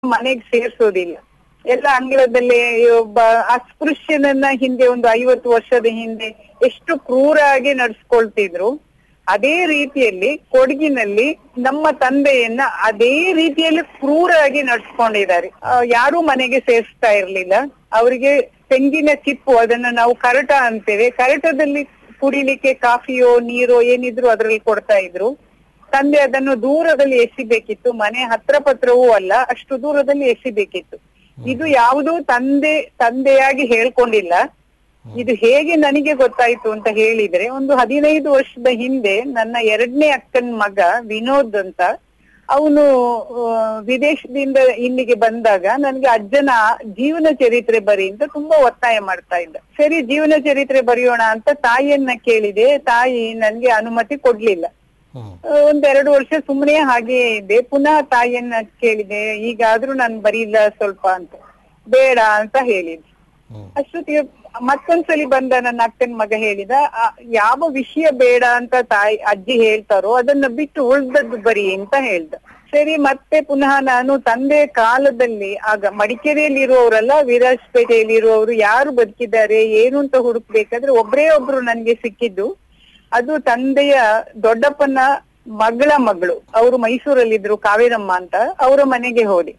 ಮನೆಗೆ ಸೇರ್ಸೋದಿಲ್ಲ ಎಲ್ಲ ಅಂಗಳದಲ್ಲಿ ಒಬ್ಬ ಅಸ್ಪೃಶ್ಯನನ್ನ ಹಿಂದೆ ಒಂದು ಐವತ್ತು ವರ್ಷದ ಹಿಂದೆ ಎಷ್ಟು ಕ್ರೂರಾಗಿ ನಡ್ಸ್ಕೊಳ್ತಿದ್ರು ಅದೇ ರೀತಿಯಲ್ಲಿ ಕೊಡಗಿನಲ್ಲಿ ನಮ್ಮ ತಂದೆಯನ್ನ ಅದೇ ರೀತಿಯಲ್ಲಿ ಕ್ರೂರಾಗಿ ನಡ್ಸ್ಕೊಂಡಿದ್ದಾರೆ ಆ, ಯಾರೂ ಮನೆಗೆ ಸೇರಿಸ್ತಾ ಇರ್ಲಿಲ್ಲ ಅವರಿಗೆ ತೆಂಗಿನ ಚಿಪ್ಪು ಅದನ್ನ ನಾವು ಕರಟ ಅಂತೇವೆ ಕರಟದಲ್ಲಿ ಕುಡಿಲಿಕ್ಕೆ ಕಾಫಿಯೋ ನೀರೋ ಏನಿದ್ರು ಅದ್ರಲ್ಲಿ ಕೊಡ್ತಾ ಇದ್ರು ತಂದೆ ಅದನ್ನು ದೂರದಲ್ಲಿ ಎಸಿಬೇಕಿತ್ತು ಮನೆ ಹತ್ರ ಪತ್ರವೂ ಅಲ್ಲ ಅಷ್ಟು ದೂರದಲ್ಲಿ ಎಸಿಬೇಕಿತ್ತು ಇದು ಯಾವುದೂ ತಂದೆ ತಂದೆಯಾಗಿ ಹೇಳ್ಕೊಂಡಿಲ್ಲ ಇದು ಹೇಗೆ ನನಗೆ ಗೊತ್ತಾಯ್ತು ಅಂತ ಹೇಳಿದ್ರೆ ಒಂದು ಹದಿನೈದು ವರ್ಷದ ಹಿಂದೆ ನನ್ನ ಎರಡನೇ ಅಕ್ಕನ ಮಗ ವಿನೋದ್ ಅಂತ ಅವನು ವಿದೇಶದಿಂದ ಇಲ್ಲಿಗೆ ಬಂದಾಗ ನನ್ಗೆ ಅಜ್ಜನ ಜೀವನ ಚರಿತ್ರೆ ಬರಿ ಅಂತ ತುಂಬಾ ಒತ್ತಾಯ ಮಾಡ್ತಾ ಇದ್ದ ಸರಿ ಜೀವನ ಚರಿತ್ರೆ ಬರೆಯೋಣ ಅಂತ ತಾಯಿಯನ್ನ ಕೇಳಿದೆ ತಾಯಿ ನನ್ಗೆ ಅನುಮತಿ ಕೊಡ್ಲಿಲ್ಲ ಹ್ಮ್ ಒಂದೆರಡು ವರ್ಷ ಸುಮ್ಮನೆ ಹಾಗೆಯೇ ಇದ್ದೆ ಪುನಃ ತಾಯಿಯನ್ನ ಕೇಳಿದೆ ಈಗಾದ್ರೂ ನಾನು ಬರೀಲ್ಲ ಸ್ವಲ್ಪ ಅಂತ ಬೇಡ ಅಂತ ಹೇಳಿದ್ ಹ್ಮ್ ಅಷ್ಟೊತ್ತಿಗೆ ಮತ್ತೊಂದ್ಸಲಿ ಬಂದ ನನ್ನ ಅಕ್ಕನ ಮಗ ಹೇಳಿದ ಆ, ಯಾವ ವಿಷಯ ಬೇಡ ಅಂತ ತಾಯಿ ಅಜ್ಜಿ ಹೇಳ್ತಾರೋ ಅದನ್ನ ಬಿಟ್ಟು ಉಳ್ದದ್ದು ಬರಿ ಅಂತ ಹೇಳ್ದ ಸರಿ ಮತ್ತೆ ಪುನಃ ನಾನು ತಂದೆ ಕಾಲದಲ್ಲಿ ಆಗ ಮಡಿಕೇರಿಯಲ್ಲಿ ಇರುವವರಲ್ಲ ವಿರಾಜಪೇಟೆಯಲ್ಲಿ ಇರುವವರು ಯಾರು ಬದುಕಿದ್ದಾರೆ ಏನು ಅಂತ ಹುಡುಕ್ಬೇಕಾದ್ರೆ ಒಬ್ರೇ ಒಬ್ರು ನನ್ಗೆ ಸಿಕ್ಕಿದ್ದು ಅದು ತಂದೆಯ ದೊಡ್ಡಪ್ಪನ ಮಗಳ ಮಗಳು ಅವರು ಮೈಸೂರಲ್ಲಿದ್ರು ಕಾವೇರಮ್ಮ ಅಂತ ಅವರ ಮನೆಗೆ ಹೋದೆ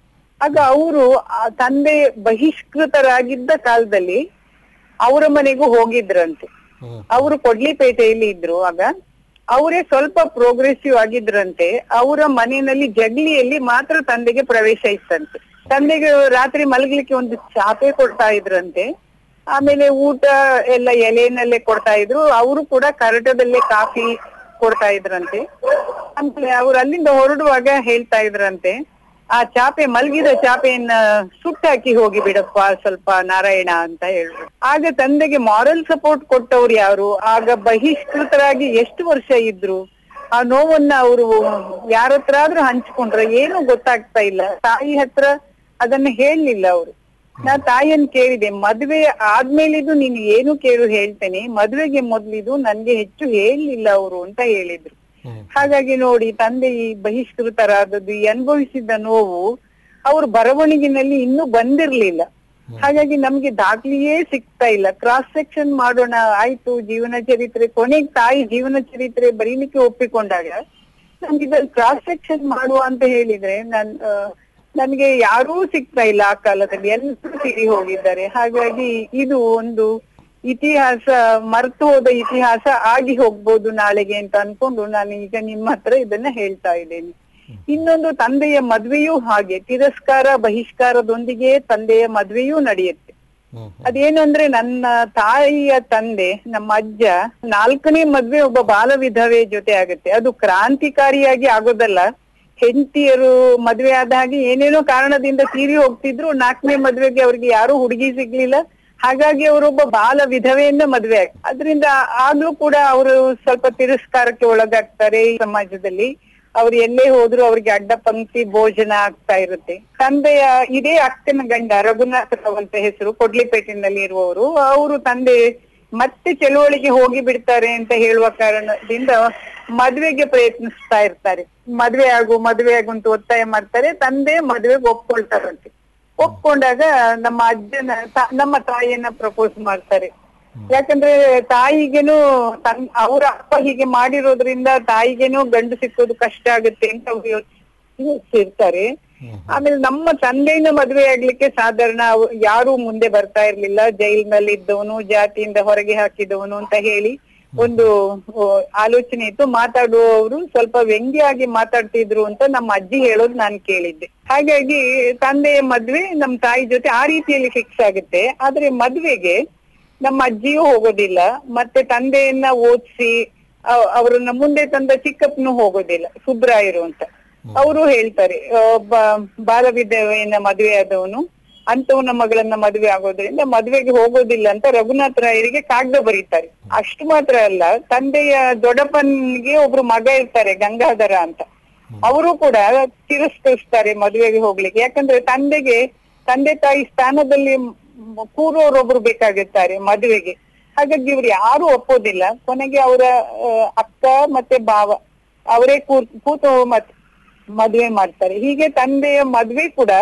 ಆಗ ಅವರು ತಂದೆ ಬಹಿಷ್ಕೃತರಾಗಿದ್ದ ಕಾಲದಲ್ಲಿ ಅವರ ಮನೆಗೂ ಹೋಗಿದ್ರಂತೆ ಹ್ಮ್ ಅವರು ಕೊಡ್ಲಿಪೇಟೆಯಲ್ಲಿ ಇದ್ರು ಆಗ ಅವರೇ ಸ್ವಲ್ಪ ಪ್ರೋಗ್ರೆಸಿವ್ ಆಗಿದ್ರಂತೆ ಅವರ ಮನೆಯಲ್ಲಿ ಜಗ್ಲಿಯಲ್ಲಿ ಮಾತ್ರ ತಂದೆಗೆ ಪ್ರವೇಶ ಇತ್ತಂತೆ ತಂದೆಗೆ ರಾತ್ರಿ ಮಲಗ್ಲಿಕ್ಕೆ ಒಂದು ಚಾಪೆ ಕೊಡ್ತಾ ಇದ್ರಂತೆ ಆಮೇಲೆ ಊಟ ಎಲ್ಲ ಎಲೆನಲ್ಲೇ ಕೊಡ್ತಾ ಇದ್ರು ಅವರು ಕೂಡ ಕರಟದಲ್ಲೇ ಕಾಫಿ ಕೊಡ್ತಾ ಇದ್ರಂತೆ ಆಮೇಲೆ ಅವ್ರು ಅಲ್ಲಿಂದ ಹೊರಡುವಾಗ ಹೇಳ್ತಾ ಇದ್ರಂತೆ ಆ ಚಾಪೆ ಮಲಗಿದ ಚಾಪೆಯನ್ನ ಸುಟ್ಟಾಕಿ ಹೋಗಿ ಬಿಡಪ್ಪ ಸ್ವಲ್ಪ ನಾರಾಯಣ ಅಂತ ಹೇಳಿದ್ರು ಆಗ ತಂದೆಗೆ ಮಾರಲ್ ಸಪೋರ್ಟ್ ಕೊಟ್ಟವ್ರು ಯಾರು ಆಗ ಬಹಿಷ್ಕೃತರಾಗಿ ಎಷ್ಟು ವರ್ಷ ಇದ್ರು ಆ ನೋವನ್ನ ಅವರು ಯಾರ ಹತ್ರ ಆದ್ರೂ ಹಂಚ್ಕೊಂಡ್ರ ಏನು ಗೊತ್ತಾಗ್ತಾ ಇಲ್ಲ ತಾಯಿ ಹತ್ರ ಅದನ್ನ ಹೇಳಲಿಲ್ಲ ಅವರು ನಾ ತಾಯಿಯನ್ನ ಕೇಳಿದೆ ಮದ್ವೆ ಆದ್ಮೇಲಿದು ನೀನು ಏನು ಕೇಳು ಹೇಳ್ತೇನೆ ಮದ್ವೆಗೆ ಮೊದ್ಲಿದು ನನ್ಗೆ ಹೆಚ್ಚು ಹೇಳಲಿಲ್ಲ ಅವರು ಅಂತ ಹೇಳಿದ್ರು ಹ್ಮ್ ಹಾಗಾಗಿ ನೋಡಿ ತಂದೆ ಈ ಬಹಿಷ್ಕೃತರಾದದ್ದು ಈ ಅನುಭವಿಸಿದ ನೋವು ಅವ್ರ ಬರವಣಿಗೆನಲ್ಲಿ ಇನ್ನೂ ಬಂದಿರ್ಲಿಲ್ಲ ಹಾಗಾಗಿ ನಮ್ಗೆ ದಾಖಲೆಯೇ ಸಿಗ್ತಾ ಇಲ್ಲ ಕ್ರಾಸ್ ಸೆಕ್ಷನ್ ಮಾಡೋಣ ಆಯ್ತು ಜೀವನ ಚರಿತ್ರೆ ಕೊನೆಗೆ ತಾಯಿ ಜೀವನ ಚರಿತ್ರೆ ಬರೀಲಿಕ್ಕೆ ಒಪ್ಪಿಕೊಂಡಾಗ ನಮ್ಗೆ ಇದನ್ನ ಕ್ರಾಸ್ ಸೆಕ್ಷನ್ ಮಾಡುವ ಅಂತ ಹೇಳಿದ್ರೆ ನನ್ ಆ, ನನ್ಗೆ ಯಾರೂ ಸಿಗ್ತಾ ಇಲ್ಲ ಆ ಕಾಲದಲ್ಲಿ ಎಲ್ಲರೂ ತೀರಿ ಹೋಗಿದ್ದಾರೆ ಹಾಗಾಗಿ ಇದು ಒಂದು ಇತಿಹಾಸ ಮರ್ತು ಹೋದ ಇತಿಹಾಸ ಆಗಿ ಹೋಗ್ಬೋದು ನಾಳೆಗೆ ಅಂತ ಅನ್ಕೊಂಡು ನಾನು ಈಗ ನಿಮ್ಮ ಹತ್ರ ಇದನ್ನ ಹೇಳ್ತಾ ಇದ್ದೇನೆ ಇನ್ನೊಂದು ತಂದೆಯ ಮದ್ವೆಯೂ ಹಾಗೆ ತಿರಸ್ಕಾರ ಬಹಿಷ್ಕಾರದೊಂದಿಗೆ ತಂದೆಯ ಮದ್ವೆಯೂ ನಡೆಯುತ್ತೆ ಹ್ಮ್ ಅದೇನು ಅಂದ್ರೆ ನನ್ನ ತಾಯಿಯ ತಂದೆ ನಮ್ಮ ಅಜ್ಜ ನಾಲ್ಕನೇ ಮದ್ವೆ ಒಬ್ಬ ಬಾಲ ವಿಧವೆ ಜೊತೆ ಆಗುತ್ತೆ ಅದು ಕ್ರಾಂತಿಕಾರಿಯಾಗಿ ಆಗೋದಲ್ಲ ಹೆಂಡತಿಯರು ಮದ್ವೆ ಆದ ಹಾಗೆ ಏನೇನೋ ಕಾರಣದಿಂದ ತೀರಿ ಹೋಗ್ತಿದ್ರು ನಾಲ್ಕನೇ ಮದ್ವೆಗೆ ಅವ್ರಿಗೆ ಯಾರು ಹುಡುಗಿ ಸಿಗ್ಲಿಲ್ಲ ಹಾಗಾಗಿ ಅವರೊಬ್ಬ ಬಾಲ ವಿಧವೆಯಿಂದ ಮದ್ವೆ ಆಗ್ ಅದರಿಂದ ಆಗ್ಲೂ ಕೂಡ ಅವರು ಸ್ವಲ್ಪ ತಿರಸ್ಕಾರಕ್ಕೆ ಒಳಗಾಗ್ತಾರೆ ಈ ಸಮಾಜದಲ್ಲಿ ಅವ್ರು ಎಲ್ಲೇ ಹೋದ್ರು ಅವ್ರಿಗೆ ಅಡ್ಡ ಪಂಕ್ತಿ ಭೋಜನ ಆಗ್ತಾ ಇರುತ್ತೆ ತಂದೆಯ ಇದೇ ಅಕ್ಕನ ಗಂಡ ರಘುನಾಥ ರಾವ್ ಅಂತ ಹೆಸರು ಕೊಡ್ಲಿಪೇಟೆನಲ್ಲಿ ಇರುವವರು ಅವರು ತಂದೆ ಮತ್ತೆ ಚಳುವಳಿಗೆ ಹೋಗಿ ಬಿಡ್ತಾರೆ ಅಂತ ಹೇಳುವ ಕಾರಣದಿಂದ ಮದ್ವೆಗೆ ಪ್ರಯತ್ನಿಸ್ತಾ ಇರ್ತಾರೆ ಮದ್ವೆ ಆಗು ಮದ್ವೆ ಆಗು ಅಂತ ಒತ್ತಾಯ ಮಾಡ್ತಾರೆ ತಂದೆ ಮದ್ವೆಗೆ ಒಪ್ಕೊಳ್ತಾರಂತೆ ಒಪ್ಕೊಂಡಾಗ ನಮ್ಮ ಅಜ್ಜನ ತ- ನಮ್ಮ ತಾಯಿಯನ್ನ ಪ್ರಪೋಸ್ ಮಾಡ್ತಾರೆ ಯಾಕಂದ್ರೆ ತಾಯಿಗೇನು ತನ್ ಅವ್ರ ಅಪ್ಪ ಹೀಗೆ ಮಾಡಿರೋದ್ರಿಂದ ತಾಯಿಗೇನು ಗಂಡು ಸಿಕ್ಕೋದು ಕಷ್ಟ ಆಗುತ್ತೆ ಅಂತ ಅವ್ರು ಯೋಚ್- ಯೋಚಿಸಿರ್ತಾರೆ ಹ್ಮ್ ಆಮೇಲೆ ನಮ್ಮ ತಂದೆನ ಮದ್ವೆ ಆಗ್ಲಿಕ್ಕೆ ಸಾಧಾರಣ ಅವ್- ಯಾರು ಮುಂದೆ ಬರ್ತಾ ಇರ್ಲಿಲ್ಲ ಜೈಲ್ನಲ್ಲಿ ಇದ್ದವನು ಜಾತಿಯಿಂದ ಹೊರಗೆ ಹಾಕಿದವನು ಅಂತ ಹೇಳಿ ಒಂದು ಓ, ಆಲೋಚನೆ ಇತ್ತು ಮಾತಾಡುವವರು ಸ್ವಲ್ಪ ವ್ಯಂಗ್ಯವಾಗಿ ಮಾತಾಡ್ತಿದ್ರು ಅಂತ ನಮ್ಮ ಅಜ್ಜಿ ಹೇಳೋದು ನಾನು ಕೇಳಿದ್ದೆ ಹಾಗಾಗಿ ತಂದೆಯ ಮದ್ವೆ ನಮ್ಮ ತಾಯಿ ಜೊತೆ ಆ ರೀತಿಯಲ್ಲಿ ಫಿಕ್ಸ್ ಆಗುತ್ತೆ ಆದ್ರೆ ಮದ್ವೆಗೆ ನಮ್ಮ ಅಜ್ಜಿಯೂ ಹೋಗೋದಿಲ್ಲ ಮತ್ತೆ ತಂದೆಯನ್ನ ಓದಿಸಿ ಅವರನ್ನ ಮುಂದೆ ತಂದ ಚಿಕ್ಕಪ್ಪನು ಹೋಗೋದಿಲ್ಲ ಸುಬ್ರಾಯರು ಅಂತ ಅವರು ಹೇಳ್ತಾರೆ ಒಬ್ಬ ಬಾಲ ವಿಧವೆಯನ್ನ ಮದುವೆ ಆದವನು ಅಂತವನ ಮಗಳನ್ನ ಮದುವೆ ಆಗೋದ್ರಿಂದ ಮದುವೆಗೆ ಹೋಗೋದಿಲ್ಲ ಅಂತ ರಘುನಾಥ ರಾಯರಿಗೆ ಕಾಗದ ಬರೀತಾರೆ ಅಷ್ಟು ಮಾತ್ರ ಅಲ್ಲ ತಂದೆಯ ದೊಡ್ಡಪ್ಪನಿಗೆ ಒಬ್ರು ಮಗ ಇರ್ತಾರೆ ಗಂಗಾಧರ ಅಂತ ಅವರು ಕೂಡ ತಿರಸ್ಕರಿಸ್ತಾರೆ ಮದುವೆಗೆ ಹೋಗ್ಲಿಕ್ಕೆ ಯಾಕಂದ್ರೆ ತಂದೆಗೆ ತಂದೆ ತಾಯಿ ಸ್ಥಾನದಲ್ಲಿ ಮ್- ಕೂರೋರೊಬ್ರು ಬೇಕಾಗುತ್ತಾರೆ ಮದುವೆಗೆ ಹಾಗಾಗಿ ಇವ್ರು ಯಾರು ಒಪ್ಪೋದಿಲ್ಲ ಕೊನೆಗೆ ಅವರ ಅಕ್ಕ ಮತ್ತೆ ಭಾವ ಅವರೇ ಕೂತ್ ಕೂತು ಮತ್ ಮದ್ವೆ ಮಾಡ್ತಾರೆ ಹೀಗೆ ತಂದೆಯ ಮದ್ವೆ ಕೂಡ